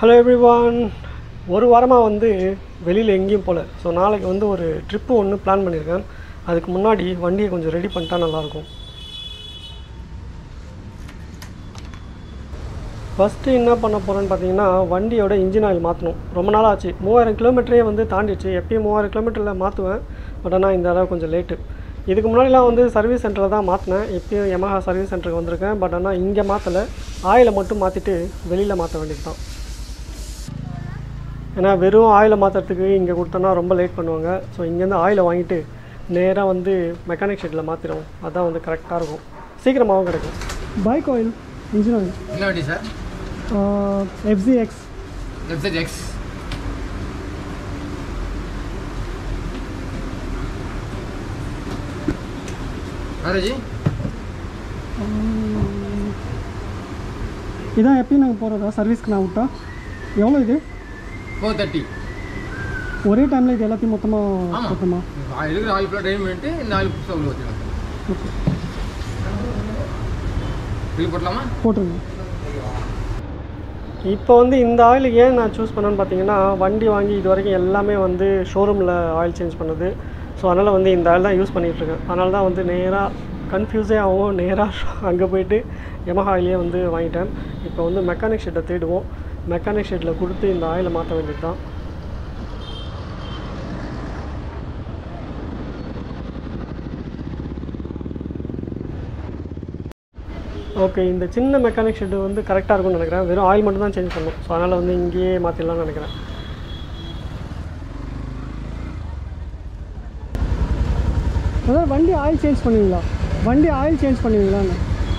Hello everyone ஒரு வாரமாக வந்து வெளியில் எங்கேயும் போகல ஸோ நாளைக்கு வந்து ஒரு ட்ரிப்பு ஒன்று பிளான் பண்ணியிருக்கேன் அதுக்கு முன்னாடி வண்டியை கொஞ்சம் ரெடி பண்ணிட்டா நல்லாயிருக்கும் ஃபஸ்ட்டு என்ன பண்ண போகிறேன்னு பார்த்தீங்கன்னா வண்டியோட இன்ஜின் ஆயில் மாற்றணும் ரொம்ப நாள் ஆச்சு மூவாயிரம் கிலோமீட்டரே வந்து தாண்டிடுச்சு எப்பயும் மூவாயிரம் கிலோமீட்டரில் மாற்றுவேன் பட் ஆனால் இந்த தடவை கொஞ்சம் லேட்டு இதுக்கு முன்னாடிலாம் வந்து சர்வீஸ் சென்டரில் தான் மாற்றினேன் இப்பயும் Yamaha சர்வீஸ் சென்டருக்கு வந்திருக்கேன் பட் ஆனால் இங்கே மாற்றலை ஆயிலை மட்டும் மாற்றிட்டு வெளியில் மாற்ற வேண்டியது தான் ஏன்னா வெறும் ஆயிலை மாற்றுறதுக்கு இங்கே கொடுத்தோன்னா ரொம்ப லேட் பண்ணுவாங்க ஸோ இங்கேருந்து ஆயிலை வாங்கிட்டு நேராக வந்து மெக்கானிக் ஷெட்டில் மாற்றிடுவோம் அதான் வந்து கரெக்டாக இருக்கும் சீக்கிரமாகவும் கிடைக்கும் பைக் ஆயில் இன்ஜின் ஆயில் என்ன வண்டி சார் எஃப்சிஎக்ஸ் எஃப்செட் எக்ஸ் மேரேஜி இதான் எப்பயும் நாங்கள் போகிறதா சர்வீஸ்க்கு நான் விட்டா எவ்வளோ இது ஃபோர் தேர்ட்டி ஒரே டைமில் இது எல்லாத்தையும் மொத்தமாக ஆமா. மொத்தமா இருக்கிற ஆயில் ஃபுல்லாக ட்ரைன் பண்ணிட்டு இந்த ஆயில் புதுசாக உள்ள வச்சுக்கலாம் பில் போட்டலாமா போட்டுருங்க இப்போ வந்து இந்த ஆயில் ஏன் நான் சூஸ் பண்ணேன்னு பார்த்தீங்கன்னா வண்டி வாங்கி இது வரைக்கும் எல்லாமே வந்து ஷோரூமில் ஆயில் சேஞ்ச் பண்ணது ஸோ அதனால் வந்து இந்த ஆயில் தான் யூஸ் பண்ணிகிட்ருக்கேன் அதனால தான் வந்து நேராக கன்ஃபியூஸே ஆகும் நேராக அங்கே போயிட்டு Yamaha ஆயிலே வந்து வாங்கிட்டேன் இப்போ வந்து மெக்கானிக் ஷெட்டை தேடுவோம் மெக்கானிக் ஷெட்டில் கொடுத்து இந்த ஆயிலை மாற்ற வேண்டியது தான் ஓகே இந்த சின்ன மெக்கானிக் ஷெட்டு வந்து கரெக்டாக இருக்கும்னு நினைக்கிறேன் வெறும் ஆயில் மட்டும் தான் சேஞ்ச் பண்ணும் ஸோ அதனால் வந்து இங்கேயே மாற்றிடலாம்னு நினைக்கிறேன் அதாவது வண்டி ஆயில் சேஞ்ச் பண்ணுவீங்களா வண்டி ஆயில் சேஞ்ச் பண்ணுவீங்களான்னு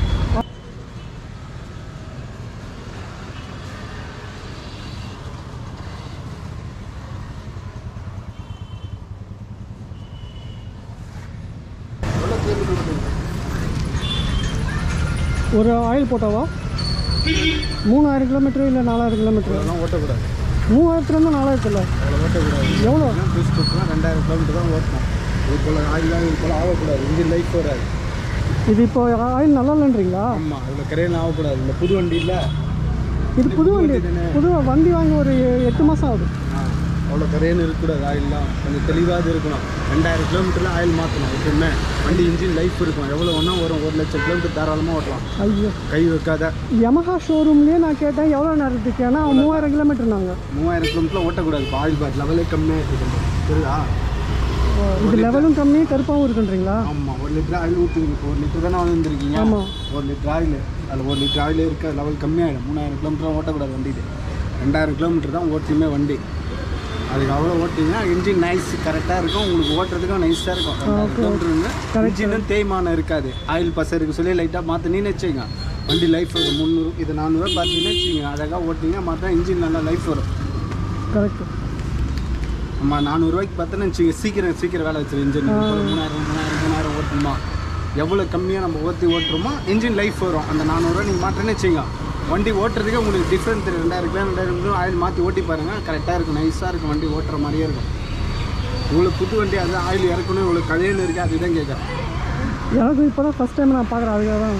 ஒரு ஆயில் போட்டாவா மூணாயிரம் கிலோமீட்டர் இல்லை நாலாயிரம் கிலோமீட்டர் அதெல்லாம் ஓட்டக்கூடாது மூவாயிரத்துலேருந்து நாலாயிரத்துல அவ்வளோ ஓட்டக்கூடாது எவ்வளோ பீஸ் கொடுத்தா ரெண்டாயிரம் கிலோமீட்டர் தான் ஓட்டணும் இது போல் ஆயிலாம் இது போல் ஆகக்கூடாது இன்ஜின் லைஃப் வராது இது இப்போ ஆயில் நல்லா இல்லைன்றீங்களா ஆமாம் அதில் கரையெல்லாம் ஆகக்கூடாது இந்த புது வண்டி இல்லை இது புது வண்டி புது வண்டி வாங்கி ஒரு எட்டு மாதம் ஆகுது அவ்வளோ கரையன்னு இருக்கக்கூடாது ஆயில்லாம் கொஞ்சம் தெளிவாக இருக்கணும் ரெண்டாயிரம் கிலோமீட்டரில் ஆயில் மாற்றணும் எப்பவுமே வண்டி இன்ஜின் லைஃப் இருக்கும் எவ்வளோ வேணால் வரும் ஒரு லட்சம் கிலோமீட்டர் தாராளமாக ஓட்டலாம் ஐயோ கை வைக்காத Yamaha ஷோரூம்லேயே நான் கேட்டேன் எவ்வளோ நேரத்துக்கு ஏன்னா மூவாயிரம் கிலோமீட்டர் நாங்கள் மூவாயிரம் கிலோமீட்டரில் ஓட்டக்கூடாது இப்போ ஆயில் பாட் லெவலே கம்மியாக இருக்குது தெரியுதா இது லெவலும் கம்மி கருப்பாகவும் இருக்குன்றீங்களா ஆமாம் ஒரு லிட்டர் ஆயில் ஊற்றுங்க இப்போ ஒரு லிட்டர் தானே வந்துருக்கீங்க ஆமாம் ஒரு லிட்டர் ஆயில் அதில் ஒரு லிட்டர் ஆயில் இருக்க லெவல் கம்மியாகிடும் மூணாயிரம் கிலோமீட்டர் ஓட்டக்கூடாது வண்டி இது ரெண்டாயிரம் கிலோமீட்டர் தான் ஓட்டியுமே வண்டி அதுக்கு அவ்வளோ ஓட்டிங்கன்னா இன்ஜின் நைஸ் கரெக்டாக இருக்கும் உங்களுக்கு ஓட்டுறதுக்கும் நைஸாக இருக்கும் ரெண்டாயிரம் கிலோமீட்டருங்க இன்ஜினும் தேய்மானம் இருக்காது ஆயில் பச இருக்கு சொல்லி லைட்டாக மாற்றினீன்னு வச்சுங்க வண்டி லைஃப் வரும் முந்நூறு இது நானூறுரூவா பார்த்தீங்கன்னு வச்சுங்க அழகாக ஓட்டிங்க மாற்றா இன்ஜின் நல்லா லைஃப் வரும் கரெக்ட் நம்ம நானூறுரூவாய்க்கு பார்த்தோன்னு வச்சுங்க சீக்கிரம் சீக்கிரம் வேலை வச்சிரு இன்ஜின் மூணாயிரம் மூணாயிரம் மூணாயிரம் ஓட்டணுமா எவ்வளோ கம்மியாக நம்ம ஓட்டி ஓட்டுறோமோ இன்ஜின் லைஃப் வரும் அந்த நானூறுரூவா நீங்கள் மாட்டேன்னு வச்சுங்க வண்டி ஓட்டுறதுக்கு உங்களுக்கு டிஃப்ரெண்ட் தெரியும் ரெண்டாயிரம் கிலோ ரெண்டாயிரம் கிலோ ஆயில் மாற்றி ஓட்டி பாருங்கள் கரெக்டாக இருக்கும் நைஸாக இருக்கும் வண்டி ஓட்டுற மாதிரியே இருக்கும் உங்களுக்கு புது வண்டி அது ஆயில் இறக்கணும் இவ்வளோ கழையன்னு இருக்குது அதுதான் கேட்குறேன் எனக்கு இப்போ தான் ஃபஸ்ட் டைம் நான் பார்க்குறேன் அதுக்காக தான்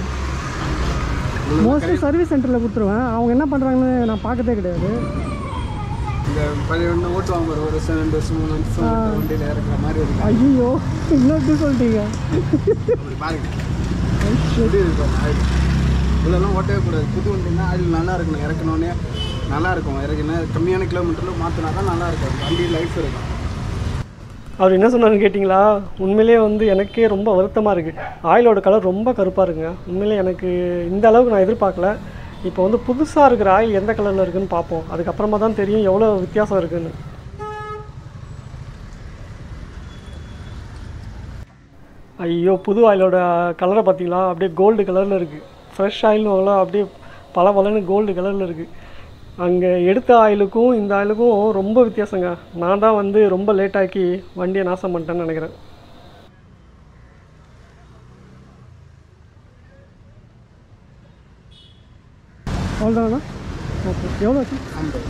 மோஸ்ட்லி சர்வீஸ் சென்டரில் கொடுத்துருவேன் அவங்க என்ன பண்ணுறாங்கன்னு நான் பார்க்கதே கிடையாது இந்த பழைய வண்டி ஓட்டுவாங்க ஒரு ஒரு வருஷம் ரெண்டு வருஷம் மூணு வருஷம் வண்டியில் இறக்குற மாதிரி இருக்கும் ஐயோ இன்னொரு சொல்லிட்டீங்க அப்படி பாருங்க எப்படி இருக்கும் ஆயில் இவ்வளோலாம் ஓட்டவே கூடாது புது வண்டினா ஆயில் நல்லா இருக்கணும் இறக்கணுன்னே நல்லா இருக்கும் இறக்கணும் கம்மியான கிலோமீட்டரில் மாற்றினா தான் நல்லா இருக்கும் வண்டி லைஃப் இருக்கும் அவர் என்ன சொன்னாருன்னு கேட்டிங்களா உண்மையிலேயே வந்து எனக்கே ரொம்ப வருத்தமாக இருக்குது ஆயிலோட கலர் ரொம்ப கருப்பாக இருக்குங்க உண்மையிலே எனக்கு இந்த அளவுக்கு நான் எதிர்பார்க்கல இப்போ வந்து புதுசாக இருக்கிற ஆயில் எந்த கலரில் இருக்குன்னு பார்ப்போம் அதுக்கப்புறமா தான் தெரியும் எவ்வளோ வித்தியாசம் இருக்குன்னு ஐயோ புது ஆயிலோட கலரை பார்த்தீங்களா அப்படியே கோல்டு கலரில் இருக்குது ஃப்ரெஷ் ஆயில்னு அப்படியே பல பலன்னு கோல்டு கலரில் இருக்குது அங்கே எடுத்த ஆயிலுக்கும் இந்த ஆயிலுக்கும் ரொம்ப வித்தியாசங்க நான் தான் வந்து ரொம்ப லேட்டாக்கி வண்டியை நாசம் பண்ணிட்டேன்னு நினைக்கிறேன் அவ்வளோதானா ஓகே எவ்வளோ ஆச்சு ஐம்பது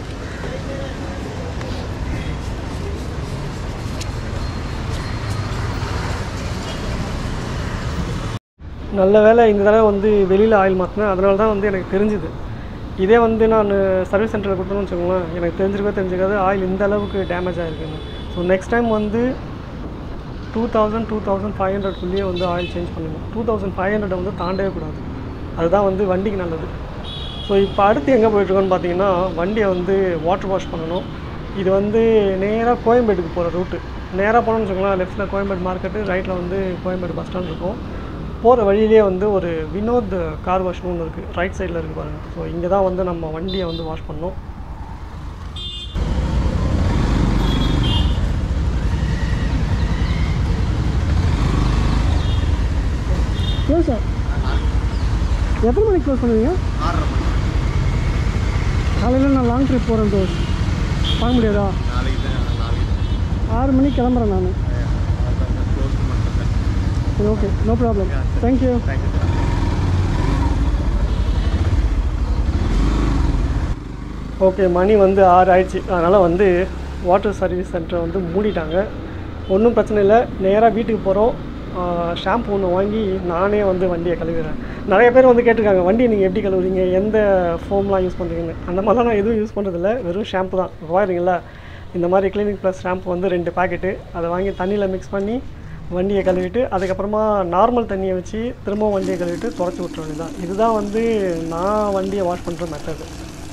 நல்ல வேளை இந்த தடவை வந்து வெளியில் ஆயில் மாற்றினேன் அதனால தான் வந்து எனக்கு தெரிஞ்சுது இதே வந்து நான் சர்வீஸ் சென்டரில் கொடுத்தோன்னு வச்சுக்கோங்களேன் எனக்கு தெரிஞ்சிருக்கவே தெரிஞ்சுக்காது ஆயில் இந்த அளவுக்கு டேமேஜ் ஆகிருக்குன்னு ஸோ நெக்ஸ்ட் டைம் வந்து two thousand two thousand five ஹண்ட்ரட்குள்ளேயே வந்து ஆயில் சேஞ்ச் பண்ணணும் டூ தௌசண்ட் ஃபைவ் ஹண்ட்ரட் வந்து தாண்டவே கூடாது அதுதான் வந்து வண்டிக்கு நல்லது ஸோ இப்போ அடுத்து எங்கே போயிட்டுருக்கோன்னு பார்த்தீங்கன்னா வண்டியை வந்து வாட்டர் வாஷ் பண்ணணும் இது வந்து நேராக கோயம்பேடுக்கு போகிற ரூட்டு நேராக போனோம்னு வச்சுக்கோங்களேன் லெஃப்ட்டில் கோயம்பேடு மார்க்கெட்டு ரைட்டில் வந்து கோயம்பேடு பஸ் ஸ்டாண்ட் இருக்கும் போகிற வழியிலே வந்து ஒரு வினோத் கார் வாஷ்னு ஒன்று இருக்குது ரைட் சைடில் இருக்குது பாருங்கள் ஸோ இங்கே தான் வந்து நம்ம வண்டியை வந்து வாஷ் பண்ணோம் க்ளோஸ் சார் எத்தனை மணிக்கு க்ளோஸ் பண்ணுவீங்க ஆறரை மணி காலையில் நான் லாங் ட்ரிப் போகிறேன் தோஸ் பார்க்க முடியாதா நாளைக்கு தான் நாளைக்கு ஆறு மணிக்கு கிளம்புறேன் நான் க்ளோஸ் பண்ணுறேன் சரி okay no problem thank you thank you sir okay மணி வந்து ஆறு ஆயிடுச்சு அதனால் வந்து வாட்டர் சர்வீஸ் சென்டரை வந்து மூடிட்டாங்க ஒன்றும் பிரச்சனை இல்லை நேராக வீட்டுக்கு போகிறோம் ஷாம்பு ஒன்று வாங்கி நானே வந்து வண்டியை கழுவுறேன் நிறைய பேர் வந்து கேட்டிருக்காங்க வண்டியை நீங்கள் எப்படி கழுவுறீங்க எந்த ஃபோம்லாம் யூஸ் பண்ணுறீங்கன்னு அந்த மாதிரிலாம் நான் எதுவும் யூஸ் பண்ணுறதில்ல வெறும் ஷாம்பு தான் வாங்குறீங்களா இந்த மாதிரி கிளினிக் ப்ளஸ் ஷாம்பு வந்து ரெண்டு பாக்கெட்டு அதை வாங்கி தண்ணியில் மிக்ஸ் பண்ணி வண்டியை கழுவிட்டு அதுக்கப்புறமா நார்மல் தண்ணியை வச்சு திரும்பவும் வண்டியை கழுவிட்டு தொடச்சி விட்ற வேண்டியதான் இதுதான் வந்து நான் வண்டியை வாஷ் பண்ணுற மெத்தடு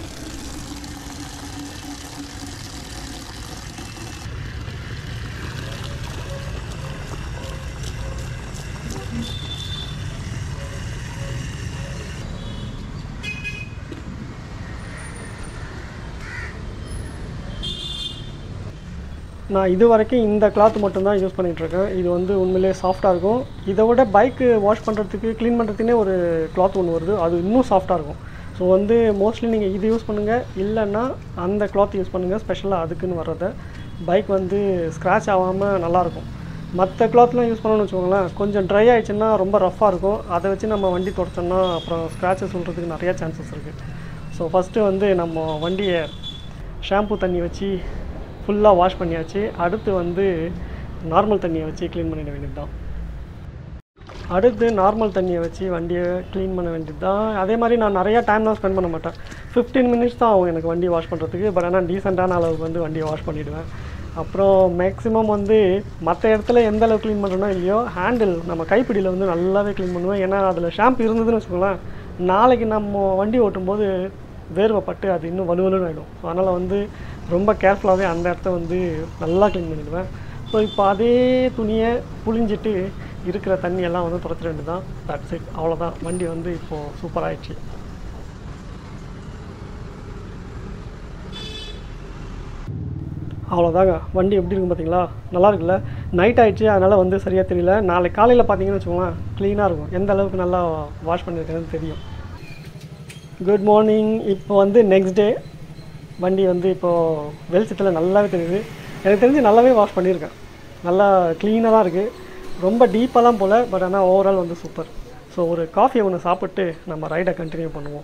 நான் இது வரைக்கும் இந்த கிளாத் மட்டும்தான் யூஸ் பண்ணிகிட்ருக்கேன் இது வந்து உண்மையிலே சாஃப்டாக இருக்கும் இதை விட பைக்கு வாஷ் பண்ணுறதுக்கு க்ளீன் பண்ணுறதுக்குனே ஒரு கிளாத் ஒன்று வருது அது இன்னும் சாஃப்டாக இருக்கும் ஸோ வந்து மோஸ்ட்லி நீங்கள் இது யூஸ் பண்ணுங்கள் இல்லைன்னா அந்த கிளாத் யூஸ் பண்ணுங்கள் ஸ்பெஷலாக அதுக்குன்னு வர்றத பைக் வந்து ஸ்க்ராட்ச் ஆகாமல் நல்லாயிருக்கும் மற்ற கிளாத்லாம் யூஸ் பண்ணணும்னு வச்சுக்கோங்களேன் கொஞ்சம் ட்ரை ஆயிடுச்சுன்னா ரொம்ப ரஃப்பாக இருக்கும் அதை வச்சு நம்ம வண்டி தொடச்சோம்னா அப்புறம் ஸ்க்ராச்சஸ் சொல்கிறதுக்கு நிறைய சான்சஸ் இருக்குது ஸோ ஃபஸ்ட்டு வந்து நம்ம வண்டியை ஷாம்பு தண்ணி வச்சு ஃபுல்லாக வாஷ் பண்ணியாச்சு அடுத்து வந்து நார்மல் தண்ணியை வச்சு க்ளீன் பண்ணிட வேண்டியது தான் அடுத்து நார்மல் தண்ணியை வச்சு வண்டியை க்ளீன் பண்ண வேண்டியது தான் அதே மாதிரி நான் நிறையா டைம்லாம் ஸ்பெண்ட் பண்ண மாட்டேன் ஃபிஃப்டீன் மினிட்ஸ் தான் ஆகும் எனக்கு வண்டி வாஷ் பண்ணுறதுக்கு பட் ஆனால் டீசெண்டான அளவுக்கு வந்து வண்டியை வாஷ் பண்ணிவிடுவேன் அப்புறம் மேக்ஸிமம் வந்து மற்ற இடத்துல எந்த அளவுக்கு க்ளீன் பண்ணுறோனோ இல்லையோ ஹேண்டில் நம்ம கைப்பிடியில் வந்து நல்லாவே க்ளீன் பண்ணுவேன் ஏன்னா அதில் ஷாம்பு இருந்ததுன்னு வச்சுக்கோங்களேன் நாளைக்கு நம்ம வண்டி ஓட்டும்போது வேர்வை பட்டு அது இன்னும் வலுவலுன்னு ஆகிடும் ஸோ அதனால் வந்து ரொம்ப கேர்ஃபுல்லாகவே அந்த இடத்த வந்து நல்லா க்ளீன் பண்ணிடுவேன் ஸோ இப்போ அதே துணியை புழிஞ்சிட்டு இருக்கிற தண்ணியெல்லாம் வந்து துடைச்சிட வேண்டியது தான் தட்ஸ் இட் அவ்வளோதான் வண்டி வந்து இப்போது சூப்பராகிடுச்சு அவ்வளோதாங்க வண்டி எப்படி இருக்கும் பார்த்தீங்களா நல்லா இருக்குல்ல நைட் ஆயிடுச்சு அதனால் வந்து சரியாக தெரியல நாளைக்கு காலையில் பார்த்தீங்கன்னு வச்சுக்கோங்களேன் க்ளீனாக இருக்கும் எந்த அளவுக்கு நல்லா வாஷ் பண்ணியிருக்கேன்னு தெரியும் குட் மார்னிங் இப்போ வந்து நெக்ஸ்ட் டே வண்டி வந்து இப்போது வெளிச்சத்தில் நல்லாவே தெரியுது எனக்கு தெரிஞ்சு நல்லாவே வாஷ் பண்ணியிருக்கேன் நல்லா க்ளீனாக தான் இருக்குது ரொம்ப டீப்பாலாம் போல் பட் ஆனால் ஓவரால் வந்து சூப்பர் ஸோ ஒரு காஃபி ஒன்று சாப்பிட்டு நம்ம ரைடை கண்டினியூ பண்ணுவோம்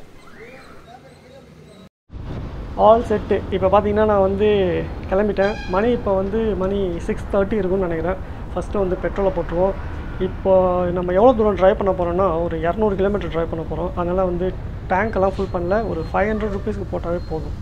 ஆல் செட்டு இப்போ பார்த்தீங்கன்னா நான் வந்து கிளம்பிட்டேன் மணி இப்போ வந்து மணி சிக்ஸ் தேர்ட்டி இருக்கும்னு நினைக்கிறேன் ஃபஸ்ட்டு வந்து பெட்ரோலை போட்டுருவோம் இப்போ நம்ம எவ்வளோ தூரம் ட்ரைவ் பண்ண போகிறோம்னா ஒரு இரநூறு கிலோமீட்டர் ட்ரைவ் பண்ண போகிறோம் அதனால் வந்து டேங்க் எல்லாம் ஃபுல் பண்ணல ஒரு ஃபைவ் ஹண்ட்ரட் ருபீஸ்க்கு போட்டாவே போதும்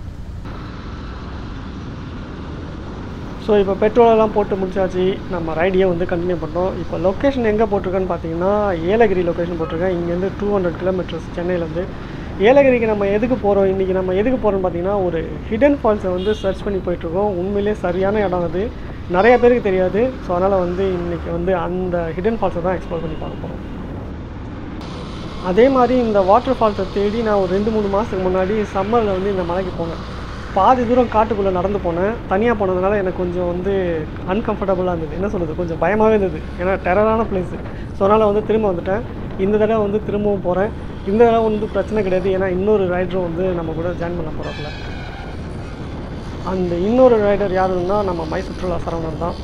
ஸோ இப்போ பெட்ரோல் எல்லாம் போட்டு முடிச்சாச்சு நம்ம ரைடையே வந்து கண்டினியூ பண்ணோம் இப்போ லொக்கேஷன் எங்கே போட்டிருக்கேன்னு பார்த்தீங்கன்னா ஏலகிரி லொக்கேஷன் போட்டிருக்கேன் இங்கேருந்து டூ ஹண்ட்ரட் கிலோமீட்டர்ஸ் சென்னையிலேருந்து ஏலகிரிக்கு நம்ம எதுக்கு போகிறோம் இன்றைக்கி நம்ம எதுக்கு போகிறோம்னு பார்த்தீங்கன்னா ஒரு ஹிடன் ஃபால்ஸை வந்து சர்ச் பண்ணி போயிட்டுருக்கோம் உண்மையிலே சரியான இடம் அது நிறைய பேருக்கு தெரியாது ஸோ அதனால் வந்து இன்றைக்கி வந்து அந்த ஹிடன் ஃபால்ஸை தான் எக்ஸ்ப்ளோர் பண்ணி பார்க்க போகிறோம் அதே மாதிரி இந்த வாட்டர் ஃபால்ஸை தேடி நான் ஒரு ரெண்டு மூணு மாதத்துக்கு முன்னாடி சம்மரில் வந்து இந்த மலைக்கு போனேன் பாதி தூரம் காட்டுக்குள்ளே நடந்து போனேன் தனியாக போனதுனால எனக்கு கொஞ்சம் வந்து அன்கம்ஃபர்டபுளாக இருந்தது என்ன சொல்கிறது கொஞ்சம் பயமாகவே இருந்தது ஏன்னா டெரரான பிளேஸு ஸோ அதனால் வந்து திரும்ப வந்துட்டேன் இந்த தடவை வந்து திரும்பவும் போகிறேன் இந்த தடவை வந்து பிரச்சனை கிடையாது ஏன்னா இன்னொரு ரைடரும் வந்து நம்ம கூட ஜாயின் பண்ண போகிறாப்புல அந்த இன்னொரு ரைடர் யாருன்னா நம்ம மை சுற்றுலா சரவணன் தான்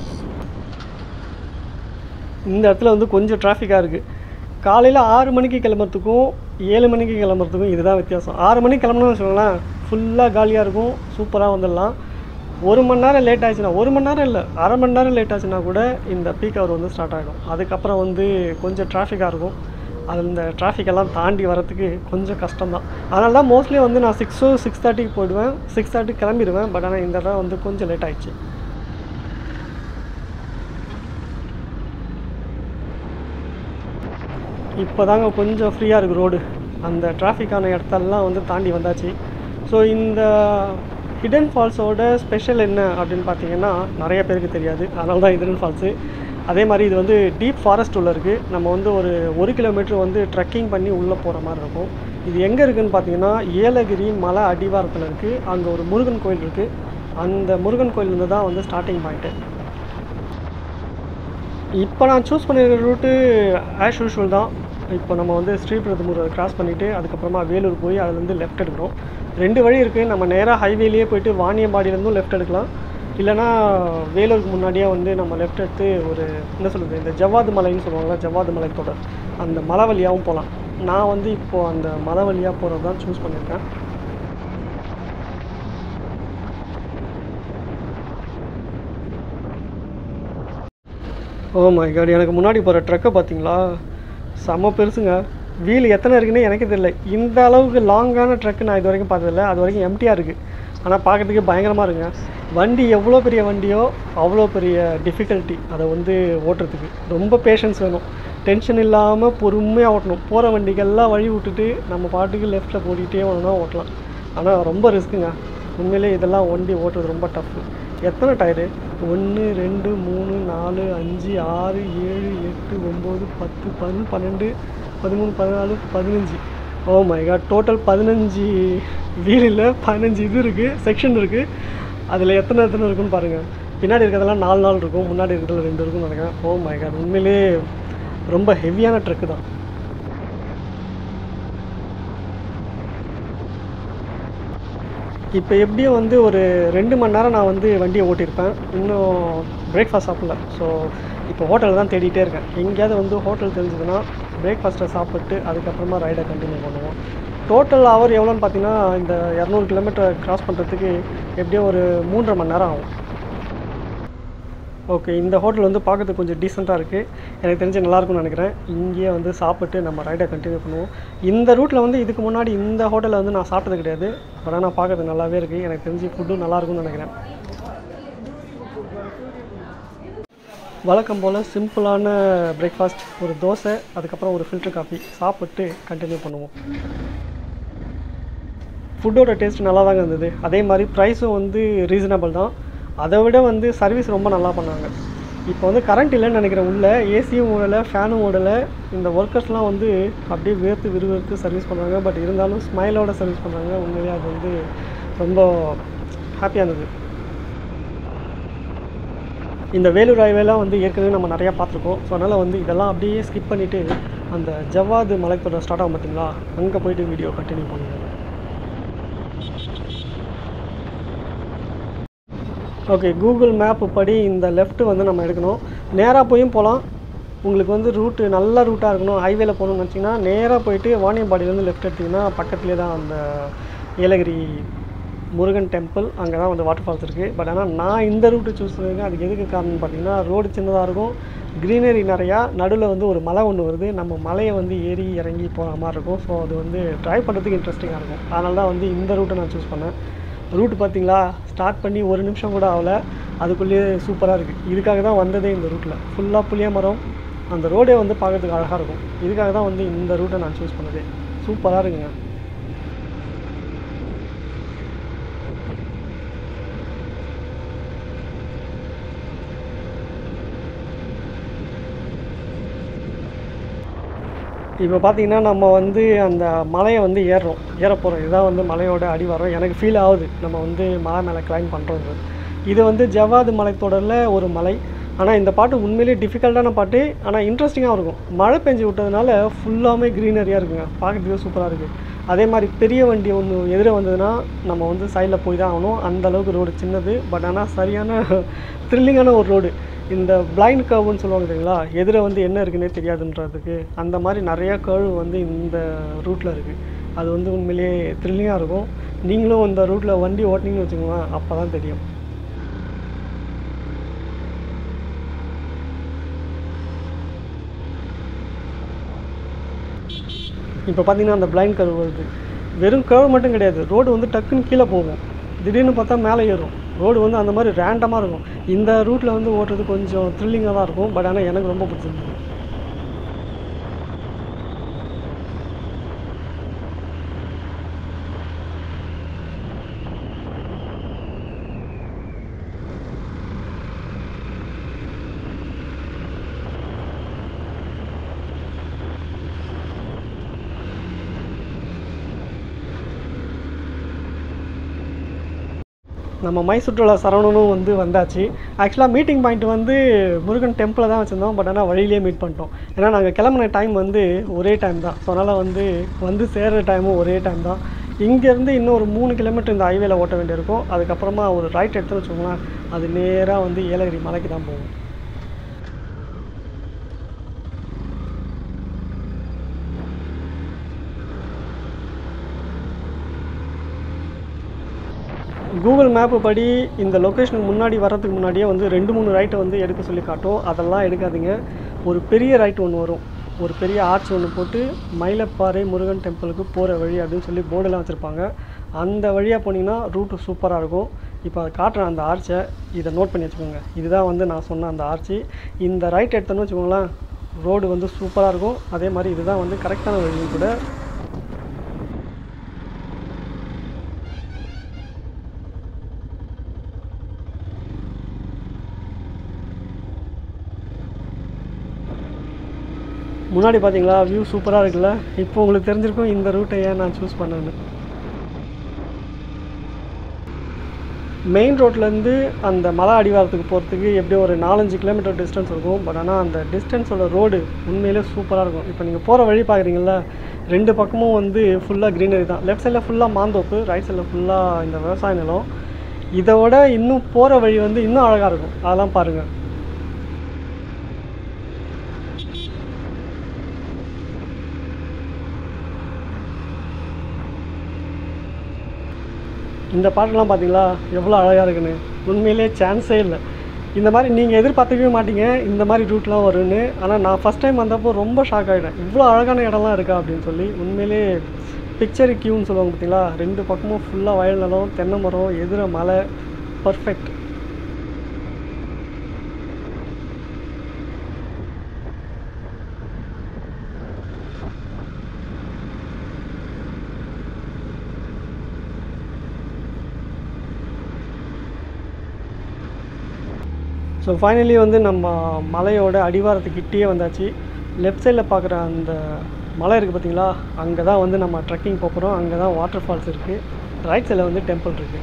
இந்த இடத்துல வந்து கொஞ்சம் டிராஃபிக்காக இருக்குது காலையில் ஆறு மணிக்கு கிளம்புறதுக்கும் ஏழு மணிக்கு கிளம்புறதுக்கும் இதுதான் வித்தியாசம் ஆறு மணிக்கு கிளம்பணும்னு வச்சுக்கோங்களேன் ஃபுல்லாக காலியாக இருக்கும் சூப்பராக வந்துடலாம் ஒரு மணி நேரம் லேட் ஆச்சுன்னா ஒரு மணி நேரம் இல்லை அரை மணி நேரம் லேட் ஆச்சுன்னா கூட இந்த பீக் ஹவர் வந்து ஸ்டார்ட் ஆகிடும் அதுக்கப்புறம் வந்து கொஞ்சம் டிராஃபிக்காக இருக்கும் அந்த traffic எல்லாம் தாண்டி வரத்துக்கு கொஞ்சம் கஷ்டம்தான் அதனால தான் மோஸ்ட்லி வந்து நான் சிக்ஸோ சிக்ஸ் தேர்ட்டிக்கு போயிடுவேன் சிக்ஸ் தேர்ட்டி கிளம்பிடுவேன் பட் ஆனால் இந்த தடவை வந்து கொஞ்சம் லேட் ஆயிடுச்சு இப்போ தாங்க கொஞ்சம் ஃப்ரீயாக இருக்குது ரோடு அந்த டிராஃபிக்கான இடத்தெல்லாம் வந்து தாண்டி வந்தாச்சு ஸோ இந்த ஹிடன் ஃபால்ஸோட ஸ்பெஷல் என்ன அப்படின்னு பார்த்தீங்கன்னா நிறைய பேருக்கு தெரியாது அதனால தான் ஹிடன் ஃபால்ஸு அதே மாதிரி இது வந்து டீப் ஃபாரஸ்ட் உள்ள இருக்குது நம்ம வந்து ஒரு ஒரு கிலோமீட்டர் வந்து ட்ரெக்கிங் பண்ணி உள்ளே போகிற மாதிரி இருக்கும் இது எங்கே இருக்குதுன்னு பார்த்தீங்கன்னா ஏலகிரி மலை அடிவாரத்தில் இருக்குது அங்கே ஒரு முருகன் கோயில் இருக்குது அந்த முருகன் கோயிலேருந்து தான் வந்து ஸ்டார்டிங் பாயிண்ட்டு இப்போ நான் சூஸ் பண்ணியிருக்கிற ரூட்டு ஆஸ் யூஷுவல் தான் இப்போ நம்ம வந்து ஸ்ரீபெரும்புதூரை கிராஸ் பண்ணிவிட்டு அதுக்கப்புறமா வேலூர் போய் அதுலேருந்து லெஃப்ட் எடுக்கிறோம் ரெண்டு வழி இருக்குது நம்ம நேராக ஹைவேலேயே போயிட்டு வாணியம்பாடியிலேருந்தும் லெஃப்ட் எடுக்கலாம் இல்லைனா வேலூருக்கு முன்னாடியே வந்து நம்ம லெஃப்ட் எடுத்து ஒரு என்ன சொல்கிறது இந்த ஜவ்வாது மலைன்னு சொல்லுவாங்கள்ல ஜவ்வாது மலை தொடர் அந்த மலை வழியாகவும் போகலாம் நான் வந்து இப்போது அந்த மலை வழியாக போகிறது தான் சூஸ் பண்ணியிருக்கேன் ஓ மை காட் எனக்கு முன்னாடி போகிற ட்ரக்கை பார்த்தீங்களா செம்ம பெருசுங்க வீல் எத்தனை இருக்குன்னு எனக்கு தெரியல இந்த அளவுக்கு லாங்கான ட்ரக்கு நான் இது வரைக்கும் பார்த்ததில்ல அது வரைக்கும் எம்டியாக இருக்குது ஆனால் பார்க்கறதுக்கு பயங்கரமாக இருக்குங்க வண்டி எவ்வளோ பெரிய வண்டியோ அவ்வளோ பெரிய டிஃபிகல்ட்டி அதை வந்து ஓட்டுறதுக்கு ரொம்ப பேஷன்ஸ் வேணும் டென்ஷன் இல்லாமல் பொறுமையாக ஓட்டணும் போகிற வண்டிக்கெல்லாம் வழி விட்டுட்டு நம்ம பாட்டுக்கு லெஃப்ட்டில் போட்டிகிட்டே ஓடணும்னா ஓட்டலாம் ஆனால் ரொம்ப ரிஸ்க்குங்க உண்மையிலே இதெல்லாம் வண்டி ஓட்டுறது ரொம்ப டஃப்பு எத்தனை டயரு ஒன்று ரெண்டு மூணு நாலு அஞ்சு ஆறு ஏழு எட்டு ஒம்பது பத்து பதினொன்று பன்னெண்டு பதிமூணு பதினாலு பதினஞ்சு ஓ மை காட் டோட்டல் பதினஞ்சு வீலில் பதினஞ்சு இது இருக்குது செக்ஷன் இருக்குது அதில் எத்தனை எத்தனை இருக்குன்னு பாருங்கள் பின்னாடி இருக்கிறதெல்லாம் நாலு நாள் இருக்கும் முன்னாடி இருக்கிறதுல ரெண்டு இருக்கும்னு நினைக்கிறேன் ஓ மை காட் உண்மையிலே ரொம்ப ஹெவியான ட்ரக்கு தான் இப்போ எப்படியும் வந்து ஒரு ரெண்டு மணி நேரம் நான் வந்து வண்டியை ஓட்டியிருப்பேன் இன்னும் பிரேக்ஃபாஸ்ட் சாப்பிடல ஸோ இப்போ ஹோட்டல் தான் தேடிட்டே இருக்கேன் எங்கேயாவது வந்து ஹோட்டல் தெரிஞ்சதுன்னா பிரேக்ஃபாஸ்ட்டை சாப்பிட்டு அதுக்கப்புறமா ரைடை கண்டினியூ பண்ணுவோம் டோட்டல் ஹவர் எவ்வளோன்னு பார்த்தீங்கன்னா இந்த இரநூறு கிலோமீட்டர் கிராஸ் பண்ணுறதுக்கு எப்படியும் ஒரு மூன்றரை மணி நேரம் ஆகும் ஓகே இந்த ஹோட்டல் வந்து பார்க்கறதுக்கு கொஞ்சம் டீசெண்டாக இருக்குது எனக்கு தெரிஞ்சு நல்லாயிருக்கும்னு நினைக்கிறேன் இங்கேயே வந்து சாப்பிட்டு நம்ம ரைடை கண்டினியூ பண்ணுவோம் இந்த ரூட்டில் வந்து இதுக்கு முன்னாடி இந்த ஹோட்டலில் வந்து நான் சாப்பிட்டது கிடையாது பட் ஆனால் பார்க்கறதுக்கு நல்லாவே இருக்குது எனக்கு தெரிஞ்சு ஃபுட்டும் நல்லாயிருக்கும்னு நினைக்கிறேன் வழக்கம் போல் சிம்பிளான பிரேக்ஃபாஸ்ட் ஒரு தோசை அதுக்கப்புறம் ஒரு ஃபில்டர் காஃபி சாப்பிட்டு கண்டினியூ பண்ணுவோம் ஃபுட்டோட டேஸ்ட் நல்லா தாங்க இருந்தது அதே மாதிரி ப்ரைஸும் வந்து ரீசனபிள் தான் அதை விட வந்து சர்வீஸ் ரொம்ப நல்லா பண்ணாங்க இப்போ வந்து கரண்ட் இல்லைன்னு நினைக்கிறேன் உள்ள ஏசியும் ஓடலை ஃபேனும் ஓடலை இந்த ஒர்க்கர்ஸ்லாம் வந்து அப்படியே வேர்த்து விறுவிறுத்து சர்வீஸ் பண்ணுறாங்க பட் இருந்தாலும் ஸ்மைலோட சர்வீஸ் பண்ணுறாங்க உண்மையிலேயே அது வந்து ரொம்ப ஹாப்பியாக இருந்தது இந்த வேலூர் ஹைவேலாம் வந்து ஏற்கனவே நம்ம நிறையா பார்த்துருக்கோம் ஸோ அதனால் வந்து இதெல்லாம் அப்படியே ஸ்கிப் பண்ணிவிட்டு அந்த ஜவ்வாது மலைத்தொடர் ஸ்டார்ட் ஆகும் பார்த்தீங்களா அங்கே போயிட்டு வீடியோ கண்டினியூ பண்ணுவோம் ஓகே கூகுள் மேப் படி இந்த லெஃப்ட் வந்து நம்ம எடுக்கணும் நேராக போயும் போகலாம் உங்களுக்கு வந்து ரூட்டு நல்ல ரூட்டாக இருக்கணும் ஹைவேல போகணும்னு நினச்சிங்கன்னா நேராக போயிட்டு வாணியம்பாடியிலேருந்து லெஃப்ட் எடுத்திங்கன்னா பக்கத்துலேயே தான் அந்த ஏலகிரி முருகன் டெம்பிள் அங்கே தான் வந்து வாட்டர் ஃபால்ஸ் இருக்குது பட் ஆனால் நான் இந்த ரூட்டு சூஸ் பண்ணியிருக்கேன் அதுக்கு எதுக்கு காரணம் பார்த்தீங்கன்னா ரோடு சின்னதாக இருக்கும் க்ரீனரி நிறையா நடுவில் வந்து ஒரு மலை ஒன்று வருது நம்ம மலையை வந்து ஏறி இறங்கி போகிற மாதிரி இருக்கும் ஸோ அது வந்து ட்ரைவ் பண்ணுறதுக்கு இன்ட்ரெஸ்டிங்காக இருக்கும் அதனால தான் வந்து இந்த ரூட்டை நான் சூஸ் பண்ணேன் ரூட் பார்த்தீங்களா ஸ்டார்ட் பண்ணி ஒரு நிமிஷம் கூட ஆகல அதுக்குள்ளேயே சூப்பராக இருக்குது இதுக்காக தான் வந்ததே இந்த ரூட்டில் ஃபுல்லாக புளிய மரம் அந்த ரோடே வந்து பார்க்கறதுக்கு அழகாக இருக்கும் இதுக்காக தான் வந்து இந்த ரூட்டை நான் சூஸ் பண்ணதே சூப்பராக இருக்குங்க இப்போ பார்த்தீங்கன்னா நம்ம வந்து அந்த மலையை வந்து ஏறுறோம் ஏற போகிறோம் இதுதான் வந்து மலையோட அடிவாரம் எனக்கு ஃபீல் ஆகுது நம்ம வந்து மலை மேலே கிளைம் பண்ணுறது இது வந்து ஜவ்வாது மலைத்தொடரில் ஒரு மலை ஆனால் இந்த பாட்டு உண்மையிலேயே டிஃபிகல்ட்டான பாட்டு ஆனால் இன்ட்ரெஸ்டிங்காக இருக்கும் மழை பெஞ்சு விட்டதுனால ஃபுல்லாமே க்ரீனரியாக இருக்குங்க பார்க்கறதுக்கு சூப்பராக இருக்குது அதே மாதிரி பெரிய வண்டி ஒன்று எதிர வந்ததுன்னா நம்ம வந்து சைடில் போய் தான் ஆகணும் அந்த அளவுக்கு ரோடு சின்னது பட் ஆனால் சரியான த்ரில்லிங்கான ஒரு ரோடு இந்த பிளைண்ட் கர்வ்னு சொல்லுவாங்க தெரியுங்களா எதிர வந்து என்ன இருக்குன்னே தெரியாதுன்றதுக்கு அந்த மாதிரி நிறையா கர்வ் வந்து இந்த ரூட்டில் இருக்குது அது வந்து உண்மையிலேயே த்ரில்லிங்காக இருக்கும் நீங்களும் இந்த ரூட்டில் வண்டி ஓட்டினீங்கன்னு வச்சுக்கோங்களேன் அப்போ தான் தெரியும் இப்போ பார்த்தீங்கன்னா அந்த பிளைண்ட் கர்வ் வருது வெறும் கர்வ் மட்டும் கிடையாது ரோடு வந்து டக்குன்னு கீழே போகும் திடீர்னு பார்த்தா மேலே ஏறும் ரோடு வந்து அந்த மாதிரி ரேண்டமாக இருக்கும் இந்த ரூட்டில் வந்து ஓட்டுறது கொஞ்சம் த்ரில்லிங்காக தான் இருக்கும் பட் ஆனால் எனக்கு ரொம்ப பிடிச்சிருந்தது நம்ம மைசூற்றுலா சரவணனும் வந்து வந்தாச்சு ஆக்சுவலாக மீட்டிங் பாயிண்ட் வந்து முருகன் டெம்பிளில் தான் வச்சுருந்தோம் பட் ஆனால் வழியிலேயே மீட் பண்ணிட்டோம் ஏன்னா நாங்கள் கிளம்புன டைம் வந்து ஒரே டைம் தான் ஸோ அதனால் வந்து வந்து சேர்கிற டைமும் ஒரே டைம் தான் இங்கேருந்து இன்னும் ஒரு மூணு கிலோமீட்டர் இந்த ஹைவேல ஓட்ட வேண்டியிருக்கும் அதுக்கப்புறமா ஒரு ரைட் எடுத்துன்னு வச்சுக்கோங்களேன் அது நேராக வந்து ஏலகிரி மலைக்கு தான் போகும் கூகுள் மேப்பு படி இந்த லொக்கேஷனுக்கு முன்னாடி வர்றதுக்கு முன்னாடியே வந்து ரெண்டு மூணு ரைட்டை வந்து எடுக்க சொல்லி காட்டும் அதெல்லாம் எடுக்காதீங்க ஒரு பெரிய ரைட் ஒன்று வரும் ஒரு பெரிய ஆர்ச் ஒன்று போட்டு மயிலப்பாறை முருகன் டெம்பிளுக்கு போகிற வழி அப்படின்னு சொல்லி போர்டெல்லாம் வச்சுருப்பாங்க அந்த வழியாக போனீங்கன்னா ரூட்டு சூப்பராக இருக்கும் இப்போ அதை காட்டுறேன் அந்த ஆர்ச்சை இதை நோட் பண்ணி வச்சுக்கோங்க இதுதான் வந்து நான் சொன்ன அந்த ஆர்ச்சி இந்த ரைட் எடுத்தோன்னு வச்சுக்கோங்களேன் ரோடு வந்து சூப்பராக இருக்கும் அதே மாதிரி இதுதான் வந்து கரெக்டான வழியும் கூட முன்னாடி பார்த்தீங்களா வியூ சூப்பராக இருக்குல்ல இப்போ உங்களுக்கு தெரிஞ்சிருக்கும் இந்த ரூட்டை ஏன் நான் சூஸ் பண்ணேன்னு மெயின் ரோட்லேருந்து அந்த மலை அடிவாரத்துக்கு போகிறதுக்கு எப்படியும் ஒரு நாலஞ்சு கிலோமீட்டர் டிஸ்டன்ஸ் இருக்கும் பட் ஆனால் அந்த டிஸ்டன்ஸோட ரோடு உண்மையிலே சூப்பராக இருக்கும் இப்போ நீங்கள் போகிற வழி பார்க்குறீங்களா ரெண்டு பக்கமும் வந்து ஃபுல்லாக க்ரீனரி தான் லெஃப்ட் சைடில் ஃபுல்லாக மாந்தோப்பு ரைட் சைடில் ஃபுல்லாக இந்த விவசாய நிலம் இதை விட இன்னும் போகிற வழி வந்து இன்னும் அழகாக இருக்கும் அதெல்லாம் பாருங்கள் இந்த பாட்டெல்லாம் பார்த்தீங்களா எவ்வளோ அழகாக இருக்குன்னு உண்மையிலே சான்ஸே இல்லை இந்த மாதிரி நீங்கள் எதிர்பார்த்துக்கவே மாட்டீங்க இந்த மாதிரி ரூட்லாம் வரும்னு ஆனால் நான் ஃபஸ்ட் டைம் வந்தப்போ ரொம்ப ஷாக் ஆகிட்டேன் இவ்வளோ அழகான இடம்லாம் இருக்கா அப்படின்னு சொல்லி உண்மையிலே பிக்சர் கியூன்னு சொல்லுவாங்க பார்த்தீங்களா ரெண்டு பக்கமும் ஃபுல்லாக வயல் நிலம் தென்னை மரம் எதிர மலை பர்ஃபெக்ட் ஸோ ஃபைனலி வந்து நம்ம மலையோட அடிவாரத்துக்கிட்டேயே வந்தாச்சு லெஃப்ட் சைடில் பார்க்குற அந்த மலை இருக்குது பார்த்தீங்களா அங்கே தான் வந்து நம்ம ட்ரெக்கிங் போகிறோம் அங்கே தான் வாட்டர் ஃபால்ஸ் இருக்குது ரைட் சைடில் வந்து டெம்பிள் இருக்குது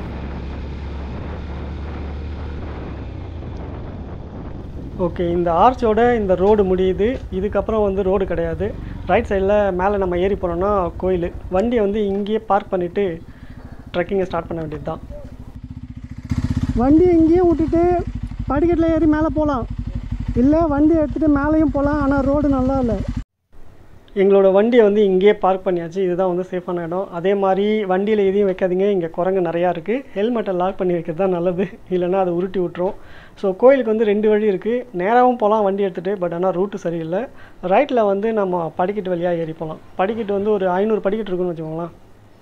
ஓகே இந்த ஆர்ச்சோட இந்த ரோடு முடியுது இதுக்கப்புறம் வந்து ரோடு கிடையாது ரைட் சைடில் மேலே நம்ம ஏறி போனோம்னா கோயில் வண்டியை வந்து இங்கேயே பார்க் பண்ணிவிட்டு ட்ரெக்கிங்கை ஸ்டார்ட் பண்ண வேண்டியது தான் வண்டியை இங்கேயே விட்டுட்டு படிக்கட்டில் ஏறி மேலே போகலாம் இல்லை வண்டி எடுத்துகிட்டு மேலேயும் போகலாம் ஆனால் ரோடு நல்லா இல்லை எங்களோட வண்டியை வந்து இங்கேயே பார்க் பண்ணியாச்சு இதுதான் வந்து சேஃபான இடம் அதே மாதிரி வண்டியில் எதையும் வைக்காதீங்க இங்கே குரங்கு நிறையா இருக்குது ஹெல்மெட்டை லாக் பண்ணி வைக்கிறது தான் நல்லது இல்லைன்னா அதை உருட்டி விட்டுரும் ஸோ கோயிலுக்கு வந்து ரெண்டு வழி இருக்குது நேராகவும் போகலாம் வண்டி எடுத்துகிட்டு பட் ஆனால் ரூட்டு சரியில்லை ரைட்டில் வந்து நம்ம படிக்கட்டு வழியாக ஏறி போகலாம் படிக்கட்டு வந்து ஒரு ஐநூறு படிக்கட்டு இருக்குன்னு வச்சுக்கோங்களேன்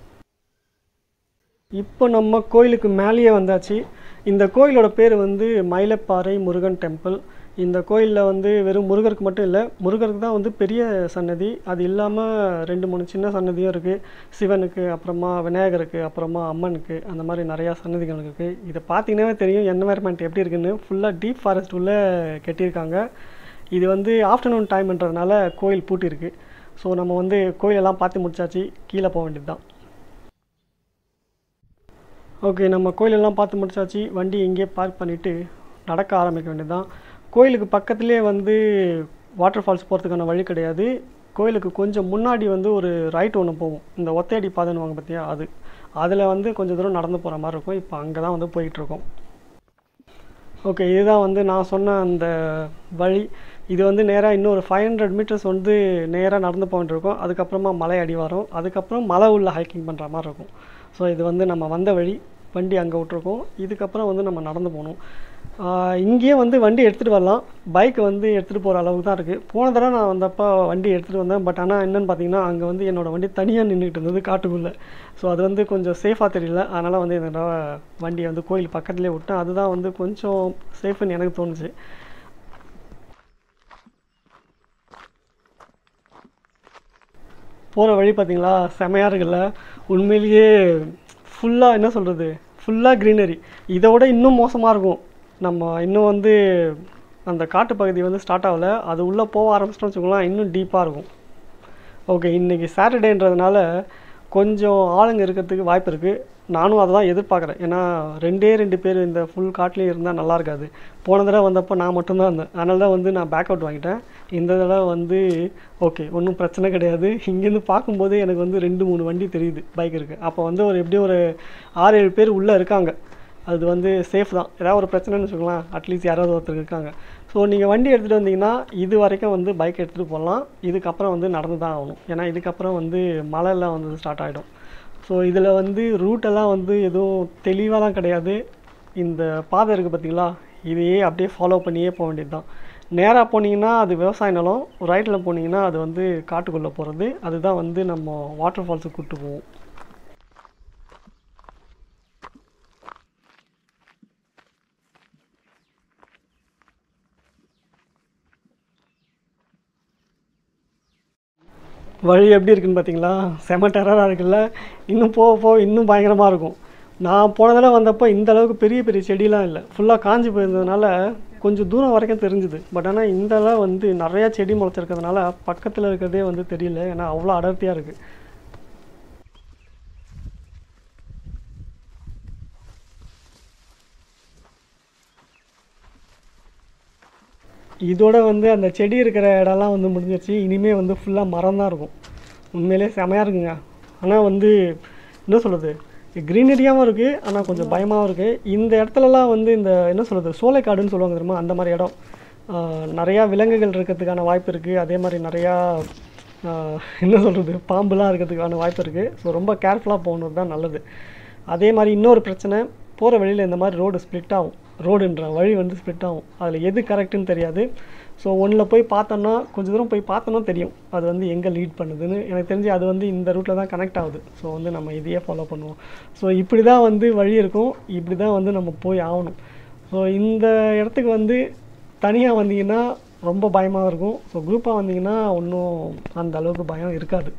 இப்போ நம்ம கோயிலுக்கு மேலேயே வந்தாச்சு இந்த கோயிலோட பேர் வந்து மயிலப்பாறை முருகன் டெம்பிள் இந்த கோயிலில் வந்து வெறும் முருகருக்கு மட்டும் இல்லை முருகருக்கு தான் வந்து பெரிய சன்னதி அது இல்லாமல் ரெண்டு மூணு சின்ன சன்னதியும் இருக்குது சிவனுக்கு அப்புறமா விநாயகருக்கு அப்புறமா அம்மனுக்கு அந்த மாதிரி நிறையா சன்னதிகள் இருக்குது இதை பார்த்தீங்கன்னாவே தெரியும் என்வயர்மெண்ட் எப்படி இருக்குன்னு ஃபுல்லாக டீப் ஃபாரஸ்ட் உள்ள கட்டியிருக்காங்க இது வந்து ஆஃப்டர்நூன் டைம்ன்றதுனால கோயில் பூட்டியிருக்கு ஸோ நம்ம வந்து கோயிலெல்லாம் பார்த்து முடிச்சாச்சு கீழே போக வேண்டியது தான் ஓகே நம்ம கோயிலெல்லாம் பார்த்து முடிச்சாச்சு வண்டி இங்கேயே பார்க் பண்ணிவிட்டு நடக்க ஆரம்பிக்க வேண்டியது தான் கோயிலுக்கு பக்கத்துலேயே வந்து வாட்டர் ஃபால்ஸ் போகிறதுக்கான வழி கிடையாது கோயிலுக்கு கொஞ்சம் முன்னாடி வந்து ஒரு ரைட் ஒன்று போகும் இந்த ஒத்தையடி பாதைன்னு வாங்க பார்த்தியா அது அதில் வந்து கொஞ்சம் தூரம் நடந்து போகிற மாதிரி இருக்கும் இப்போ அங்கே தான் வந்து போயிட்டுருக்கோம் ஓகே இதுதான் வந்து நான் சொன்ன அந்த வழி இது வந்து நேராக இன்னொரு ஃபைவ் ஹண்ட்ரட் மீட்டர்ஸ் வந்து நேராக நடந்து போயிட்டு இருக்கோம் அதுக்கப்புறமா மலை அடிவாரம் அதுக்கப்புறம் மலை உள்ள ஹைக்கிங் பண்ணுற மாதிரி இருக்கும் ஸோ இது வந்து நம்ம வந்த வழி வண்டி அங்கே விட்ருக்கோம் இதுக்கப்புறம் வந்து நம்ம நடந்து போகணும் இங்கேயே வந்து வண்டி எடுத்துகிட்டு வரலாம் பைக் வந்து எடுத்துகிட்டு போகிற அளவுக்கு தான் இருக்குது போன தடவை நான் வந்தப்போ வண்டி எடுத்துகிட்டு வந்தேன் பட் ஆனால் என்னென்னு பார்த்தீங்கன்னா அங்கே வந்து என்னோடய வண்டி தனியாக நின்றுட்டு இருந்தது காட்டுக்குள்ளே ஸோ அது வந்து கொஞ்சம் சேஃபாக தெரியல அதனால் வந்து இந்த தடவை வண்டியை வந்து கோயில் பக்கத்துலேயே விட்டேன் அதுதான் வந்து கொஞ்சம் சேஃப்னு எனக்கு தோணுச்சு போகிற வழி பார்த்தீங்களா செமையாக இருக்குல்ல உண்மையிலேயே ஃபுல்லாக என்ன சொல்கிறது ஃபுல்லாக க்ரீனரி இதை விட இன்னும் மோசமாக இருக்கும் நம்ம இன்னும் வந்து அந்த காட்டுப்பகுதி வந்து ஸ்டார்ட் ஆகல அது உள்ளே போக ஆரம்பிச்சிட்டோம்னு வச்சுக்கோங்களேன் இன்னும் டீப்பாக இருக்கும் ஓகே இன்றைக்கி சாட்டர்டேன்றதுனால கொஞ்சம் ஆளுங்க இருக்கிறதுக்கு வாய்ப்பு இருக்குது நானும் அதை தான் எதிர்பார்க்குறேன் ஏன்னா ரெண்டே ரெண்டு பேர் இந்த ஃபுல் காட்லேயும் இருந்தால் நல்லா இருக்காது போன தடவை வந்தப்போ நான் மட்டும்தான் இருந்தேன் அதனால தான் வந்து நான் பேக் அவுட் வாங்கிட்டேன் இந்த தடவை வந்து ஓகே ஒன்றும் பிரச்சனை கிடையாது இங்கேருந்து பார்க்கும்போது எனக்கு வந்து ரெண்டு மூணு வண்டி தெரியுது பைக் இருக்குது அப்போ வந்து ஒரு எப்படியும் ஒரு ஆறு ஏழு பேர் உள்ளே இருக்காங்க அது வந்து சேஃப் தான் ஏதாவது ஒரு பிரச்சனைன்னு வச்சுக்கலாம் அட்லீஸ்ட் யாராவது ஒருத்தர் இருக்காங்க ஸோ நீங்கள் வண்டி எடுத்துகிட்டு வந்தீங்கன்னா இது வரைக்கும் வந்து பைக் எடுத்துகிட்டு போகலாம் இதுக்கப்புறம் வந்து நடந்து தான் ஆகணும் ஏன்னா இதுக்கப்புறம் வந்து மழைலாம் வந்து ஸ்டார்ட் ஆகிடும் ஸோ இதில் வந்து ரூட்டெல்லாம் வந்து எதுவும் தெளிவாலாம் கிடையாது இந்த பாதை இருக்குது பார்த்தீங்களா இதையே அப்படியே ஃபாலோ பண்ணியே போக வேண்டியது தான் நேராக போனீங்கன்னா அது விவசாய நிலம் ரைட்டில் போனீங்கன்னா அது வந்து காட்டுக்குள்ளே போகிறது அதுதான் வந்து நம்ம வாட்டர் ஃபால்ஸுக்கு கூப்பிட்டு போவோம் வழி எப்படி இருக்குன்னு பார்த்தீங்களா செம டெரராக இருக்குல்ல இன்னும் போக போக இன்னும் பயங்கரமாக இருக்கும் நான் போன தடவை வந்தப்போ இந்த அளவுக்கு பெரிய பெரிய செடிலாம் இல்லை ஃபுல்லாக காஞ்சி போயிருந்ததுனால கொஞ்சம் தூரம் வரைக்கும் தெரிஞ்சுது பட் ஆனால் இந்த தடவை வந்து நிறையா செடி முளைச்சிருக்கிறதுனால பக்கத்தில் இருக்கிறதே வந்து தெரியல ஏன்னா அவ்வளோ அடர்த்தியாக இருக்குது இதோட வந்து அந்த செடி இருக்கிற இடம்லாம் வந்து முடிஞ்சிருச்சு இனிமே வந்து ஃபுல்லாக மரம் தான் இருக்கும் உண்மையிலே செமையாக இருக்குங்க ஆனால் வந்து என்ன சொல்கிறது க்ரீனரியாகவும் இருக்குது ஆனால் கொஞ்சம் பயமாகவும் இருக்குது இந்த இடத்துலலாம் வந்து இந்த என்ன சொல்கிறது சோலைக்காடுன்னு சொல்லுவாங்க தெரியுமா அந்த மாதிரி இடம் ஆஹ் நிறையா விலங்குகள் இருக்கிறதுக்கான வாய்ப்பு இருக்குது அதே மாதிரி நிறையா ஆஹ் என்ன சொல்கிறது பாம்புலாம் இருக்கிறதுக்கான வாய்ப்பு இருக்குது ஸோ ரொம்ப கேர்ஃபுல்லாக போகணும் தான் நல்லது அதே மாதிரி இன்னொரு பிரச்சனை போகிற வழியில் இந்த மாதிரி ரோடு ஸ்ப்ளிட் ஆகும் ரோடுன்ற வழி வந்து ஸ்ப்ளிட் ஆகும் அதில் எது கரெக்டுன்னு தெரியாது ஸோ ஒன்றில் போய் பார்த்தோன்னா கொஞ்சம் தூரம் போய் பார்த்தோன்னா தெரியும் அது வந்து எங்கே லீட் பண்ணுதுன்னு எனக்கு தெரிஞ்சு அது வந்து இந்த ரூட்டில் தான் கனெக்ட் ஆகுது ஸோ வந்து நம்ம இதையே ஃபாலோ பண்ணுவோம் ஸோ இப்படி தான் வந்து வழி இருக்கும் இப்படி தான் வந்து நம்ம போய் ஆகணும் ஸோ இந்த இடத்துக்கு வந்து தனியாக வந்தீங்கன்னா ரொம்ப பயமாக இருக்கும் ஸோ குரூப்பாக வந்தீங்கன்னா ஒன்றும் அந்த அளவுக்கு பயம் இருக்காது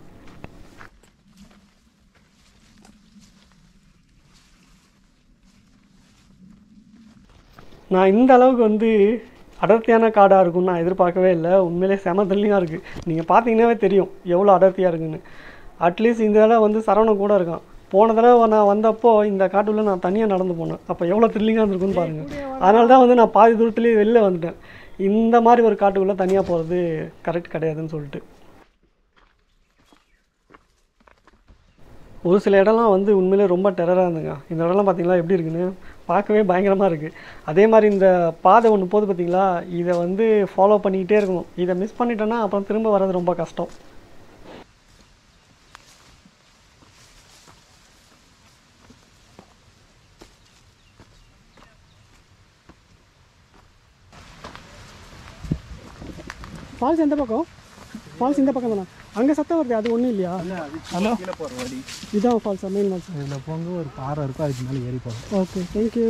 நான் இந்த அளவுக்கு வந்து அடர்த்தியான காடாக இருக்கும்னு நான் எதிர்பார்க்கவே இல்லை உண்மையிலே செம த்ரில்லிங்காக இருக்குது நீங்கள் பார்த்தீங்கன்னாவே தெரியும் எவ்வளோ அடர்த்தியாக இருக்குன்னு அட்லீஸ்ட் இந்த தடவை வந்து சரவணன் கூட இருக்கான் போன தடவை நான் வந்தப்போ இந்த காட்டுக்குள்ளே நான் தனியாக நடந்து போனேன் அப்போ எவ்வளோ த்ரில்லிங்காக இருந்திருக்குன்னு பாருங்கள் அதனால தான் வந்து நான் பாதி தூரத்துலேயே வெளில வந்துட்டேன் இந்த மாதிரி ஒரு காட்டுக்குள்ளே தனியாக போகிறது கரெக்ட் கிடையாதுன்னு சொல்லிட்டு ஒரு சில இடம்லாம் வந்து உண்மையிலே ரொம்ப டெரராக இருந்துங்க இந்த இடம்லாம் பார்த்தீங்களா எப்படி இருக்குன்னு பார்க்கவே பயங்கரமாக இருக்குது அதே மாதிரி இந்த பாதை ஒன்று போகுது பார்த்தீங்களா இதை வந்து ஃபாலோ பண்ணிக்கிட்டே இருக்கணும் இதை மிஸ் பண்ணிட்டோன்னா அப்புறம் திரும்ப வர்றது ரொம்ப கஷ்டம் ஃபால்ஸ் எந்த பக்கம் ஃபால்ஸ் இந்த பக்கம் தானே அங்கே சத்தம் வருது அது ஒன்றும் இல்லையா ஹலோ கீழே போகிற வழி இதான் ஃபால்ஸ் மெயின் ஃபால்ஸ் இதில் போங்க ஒரு பாறை இருக்கும் அதுக்கு மேலே ஏறி போகும் ஓகே தேங்க்யூ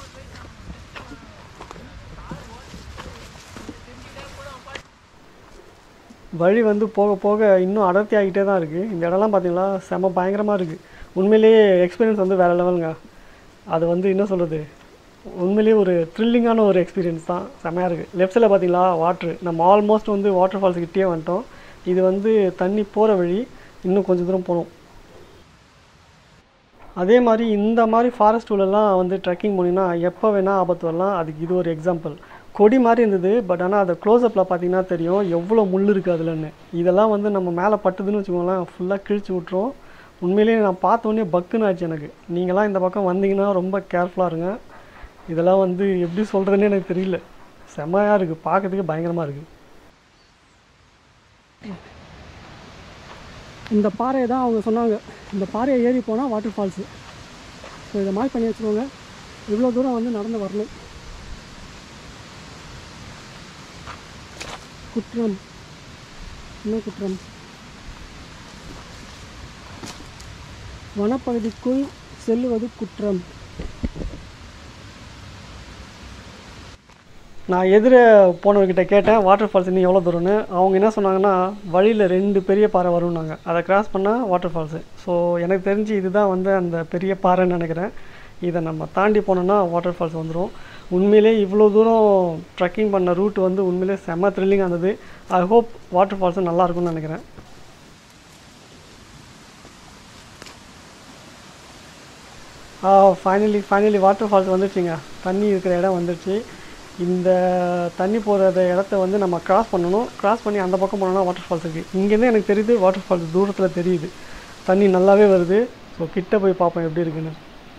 வழி வந்து போக போக இன்னும் அடர்த்தி ஆகிட்டே தான் இருக்குது இந்த இடம்லாம் பார்த்தீங்களா செம பயங்கரமாக இருக்குது உண்மையிலேயே எக்ஸ்பீரியன்ஸ் வந்து வேறு லெவலுங்க அது வந்து என்ன சொல்கிறது உண்மையிலேயே ஒரு த்ரில்லிங்கான ஒரு எக்ஸ்பீரியன்ஸ் தான் செமையாக இருக்குது லெஃப்ட் சைடில் பார்த்தீங்களா வாட்ரு நம்ம ஆல்மோஸ்ட் வந்து வாட்டர் ஃபால்ஸ் கிட்டே வந்துட்டோம் இது வந்து தண்ணி போகிற வழி இன்னும் கொஞ்சம் தூரம் போகணும் அதே மாதிரி இந்த மாதிரி ஃபாரஸ்ட் உள்ளலாம் வந்து ட்ரெக்கிங் போனீங்கன்னா எப்போ வேணால் ஆபத்து வரலாம் அதுக்கு இது ஒரு எக்ஸாம்பிள் கொடி மாதிரி இருந்தது பட் ஆனால் அதை க்ளோஸ்அப்பில் பார்த்தீங்கன்னா தெரியும் எவ்வளோ முள் இருக்குது அதுலன்னு இதெல்லாம் வந்து நம்ம மேலே பட்டுதுன்னு வச்சுக்கோங்களேன் ஃபுல்லாக கிழிச்சு விட்ரும் உண்மையிலேயே நான் பார்த்த உடனே பக்குன்னு ஆச்சு எனக்கு நீங்களாம் இந்த பக்கம் வந்தீங்கன்னா ரொம்ப கேர்ஃபுல்லாக இருங்க இதெல்லாம் வந்து எப்படி சொல்கிறதுன்னு எனக்கு தெரியல செம்மையாக இருக்குது பார்க்கறதுக்கு பயங்கரமாக இருக்குது இந்த பாறையை தான் அவங்க சொன்னாங்க இந்த பாறையை ஏறி போனால் வாட்டர் ஃபால்ஸு ஸோ இதை மார்க் பண்ணி வச்சுக்கோங்க இவ்வளோ தூரம் வந்து நடந்து வரணும் குற்றம் என்ன குற்றம் வனப்பகுதிக்குள் செல்லுவது குற்றம் நான் எதிர போனவர்கிட்ட கேட்டேன் வாட்டர் ஃபால்ஸ் இன்னும் எவ்வளோ தூரம்னு அவங்க என்ன சொன்னாங்கன்னா வழியில் ரெண்டு பெரிய பாறை வரும்னாங்க அதை கிராஸ் பண்ணால் வாட்டர் ஃபால்ஸு ஸோ எனக்கு தெரிஞ்சு இதுதான் வந்து அந்த பெரிய பாறைன்னு நினைக்கிறேன் இதை நம்ம தாண்டி போனோம்னா வாட்டர் ஃபால்ஸ் வந்துடும் உண்மையிலே இவ்வளோ தூரம் ட்ரெக்கிங் பண்ண ரூட் வந்து உண்மையிலே செம்ம த்ரில்லிங்காக இருந்தது ஐ ஹோப் வாட்டர் ஃபால்ஸும் நல்லா இருக்கும்னு நினைக்கிறேன் ஃபைனலி ஃபைனலி வாட்டர் ஃபால்ஸ் வந்துருச்சுங்க தண்ணி இருக்கிற இடம் வந்துருச்சு இந்த தண்ணி போகிற இடத்த வந்து நம்ம கிராஸ் பண்ணணும் கிராஸ் பண்ணி அந்த பக்கம் போனோம்னா வாட்டர் ஃபால்ஸ் இருக்குது இங்கேருந்து எனக்கு தெரியுது வாட்டர் ஃபால்ஸ் தூரத்தில் தெரியுது தண்ணி நல்லாவே வருது ஸோ கிட்ட போய் பார்ப்போம் எப்படி இருக்குன்னு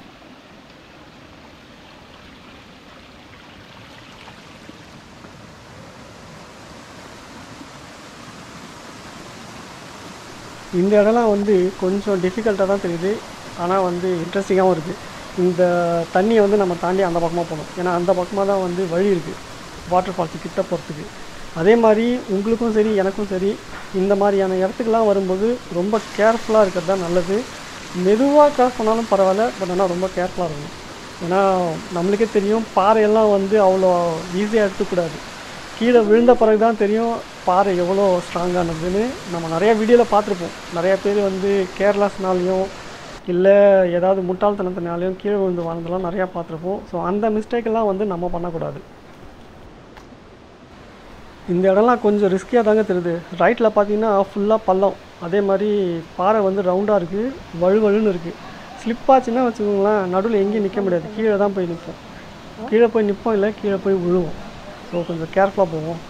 இந்த இடம்லாம் வந்து கொஞ்சம் டிஃபிகல்ட்டாக தான் தெரியுது ஆனால் வந்து இன்ட்ரெஸ்டிங்காகவும் இருக்குது இந்த தண்ணியை வந்து நம்ம தாண்டி அந்த பக்கமாக போகணும் ஏன்னா அந்த பக்கமாக தான் வந்து வழி இருக்குது வாட்டர் ஃபால்ஸு கிட்ட போகிறதுக்கு அதே மாதிரி உங்களுக்கும் சரி எனக்கும் சரி இந்த மாதிரியான இடத்துக்குலாம் வரும்போது ரொம்ப கேர்ஃபுல்லாக இருக்கிறது தான் நல்லது மெதுவாக கிராஸ் பண்ணாலும் பரவாயில்ல பட் ஆனால் ரொம்ப கேர்ஃபுல்லாக இருக்கணும் ஏன்னா நம்மளுக்கே தெரியும் பாறையெல்லாம் வந்து அவ்வளோ ஈஸியாக எடுத்துக்கூடாது கீழே விழுந்த பிறகு தான் தெரியும் பாறை எவ்வளோ ஸ்ட்ராங்கானதுன்னு நம்ம நிறைய வீடியோவில் பார்த்துருப்போம் நிறைய பேர் வந்து கேர்லெஸ்னாலையும் இல்லை ஏதாவது முட்டாள்தனத்தினாலையும் கீழே விழுந்து வாழ்ந்தெல்லாம் நிறையா பார்த்துருப்போம் ஸோ அந்த மிஸ்டேக்கெல்லாம் வந்து நம்ம பண்ணக்கூடாது இந்த இடம்லாம் கொஞ்சம் ரிஸ்கியாக தாங்க தெரியுது ரைட்டில் பார்த்தீங்கன்னா ஃபுல்லாக பள்ளம் அதே மாதிரி பாறை வந்து ரவுண்டாக இருக்குது வழுவழுன்னு இருக்குது ஸ்லிப் ஆச்சுன்னா வச்சுக்கோங்களேன் நடுவில் எங்கேயும் நிற்க முடியாது கீழே தான் போய் நிற்போம் கீழே போய் நிற்போம் இல்லை கீழே போய் விழுவோம் ஸோ கொஞ்சம் கேர்ஃபுல்லாக போவோம்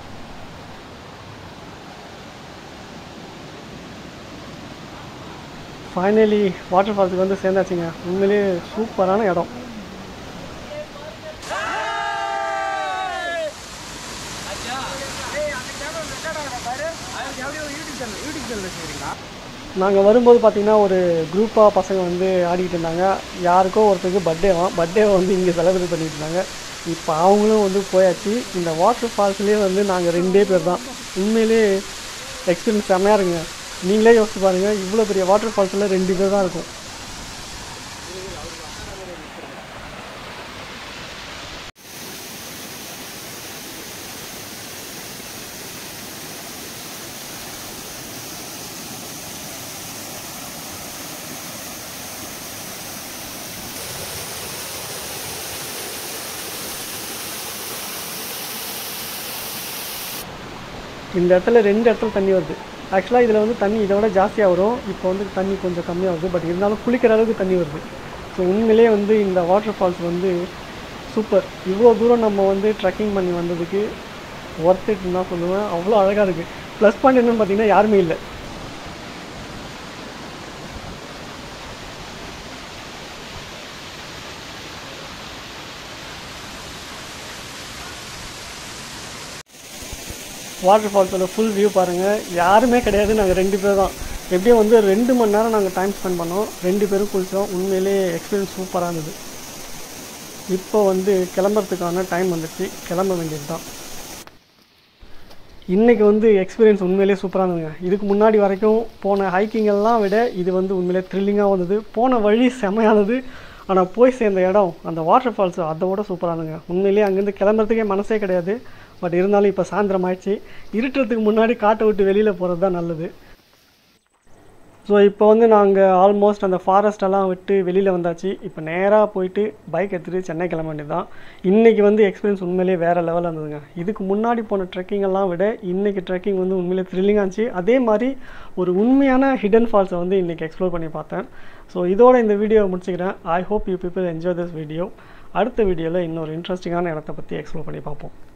ஃபைனலி வாட்டர் ஃபால்ஸுக்கு வந்து சேர்ந்தாச்சுங்க உண்மையிலேயே சூப்பரான இடம் நாங்கள் வரும்போது பார்த்தீங்கன்னா ஒரு குரூப்பாக பசங்க வந்து ஆடிக்கிட்டு இருந்தாங்க யாருக்கோ ஒருத்தருக்கு பர்த்டேவாம் பர்த்டேவை வந்து இங்கே செலிப்ரேட் பண்ணிட்டு இருந்தாங்க இப்போ அவங்களும் வந்து போயாச்சு இந்த வாட்டர் ஃபால்ஸ்லேயே வந்து நாங்கள் ரெண்டே பேர் தான் உண்மையிலே எக்ஸ்பீரியன்ஸ் செம்மையாக இருங்க நீங்களே யோசிச்சு பாருங்கள் இவ்வளோ பெரிய வாட்டர் ஃபால்ஸில் ரெண்டு பேர் தான் இருக்கும் இந்த இடத்துல ரெண்டு இடத்துல தண்ணி வருது ஆக்சுவலாக இதில் வந்து தண்ணி இதை விட ஜாஸ்தியாக வரும் இப்போ வந்து தண்ணி கொஞ்சம் கம்மியாக வருது பட் இருந்தாலும் குளிக்கிற அளவுக்கு தண்ணி வருது ஸோ உண்மையிலே வந்து இந்த வாட்டர் ஃபால்ஸ் வந்து சூப்பர் இவ்வளோ தூரம் நம்ம வந்து ட்ரெக்கிங் பண்ணி வந்ததுக்கு ஒர்த் இட்னு தான் சொல்லுவேன் அவ்வளோ அழகாக இருக்குது ப்ளஸ் பாயிண்ட் என்னன்னு பார்த்தீங்கன்னா யாருமே இல்லை வாட்டர் ஃபால்ஸோட ஃபுல் வியூ பாருங்கள் யாருமே கிடையாது நாங்கள் ரெண்டு பேர் தான் எப்படியும் வந்து ரெண்டு மணி நேரம் நாங்கள் டைம் ஸ்பெண்ட் பண்ணோம் ரெண்டு பேரும் குளித்தோம் உண்மையிலே எக்ஸ்பீரியன்ஸ் சூப்பராக இருந்தது இப்போ வந்து கிளம்புறதுக்கான டைம் வந்துச்சு கிளம்ப வேண்டியது தான் இன்றைக்கி வந்து எக்ஸ்பீரியன்ஸ் உண்மையிலே சூப்பராக இருந்ததுங்க இதுக்கு முன்னாடி வரைக்கும் போன ஹைக்கிங் எல்லாம் விட இது வந்து உண்மையிலே த்ரில்லிங்காக வந்தது போன வழி செமையானது ஆனால் போய் சேர்ந்த இடம் அந்த வாட்டர் ஃபால்ஸ் அதை விட சூப்பராக இருந்துங்க உண்மையிலேயே அங்கேருந்து கிளம்புறதுக்கே மனசே கிடையாது பட் இருந்தாலும் இப்போ சாயந்தரம் ஆயிடுச்சு இருட்டுறதுக்கு முன்னாடி காட்டை விட்டு வெளியில் போகிறது தான் நல்லது ஸோ இப்போ வந்து நாங்கள் ஆல்மோஸ்ட் அந்த ஃபாரஸ்டெல்லாம் விட்டு வெளியில் வந்தாச்சு இப்போ நேராக போயிட்டு பைக் எடுத்துகிட்டு சென்னை கிளம்ப வேண்டியது தான் இன்றைக்கி வந்து எக்ஸ்பீரியன்ஸ் உண்மையிலேயே வேறு லெவலில் இருந்ததுங்க இதுக்கு முன்னாடி போன ட்ரெக்கிங் எல்லாம் விட இன்றைக்கி ட்ரெக்கிங் வந்து உண்மையிலே த்ரில்லிங்காக இருந்துச்சு அதே மாதிரி ஒரு உண்மையான ஹிடன் ஃபால்ஸை வந்து இன்றைக்கி எக்ஸ்ப்ளோர் பண்ணி பார்த்தேன் ஸோ இதோட இந்த வீடியோவை முடிச்சுக்கிறேன் I hope you people enjoy this video அடுத்த வீடியோவில் இன்னொரு இன்ட்ரெஸ்டிங்கான இடத்த பற்றி எக்ஸ்ப்ளோர் பண்ணி பார்ப்போம்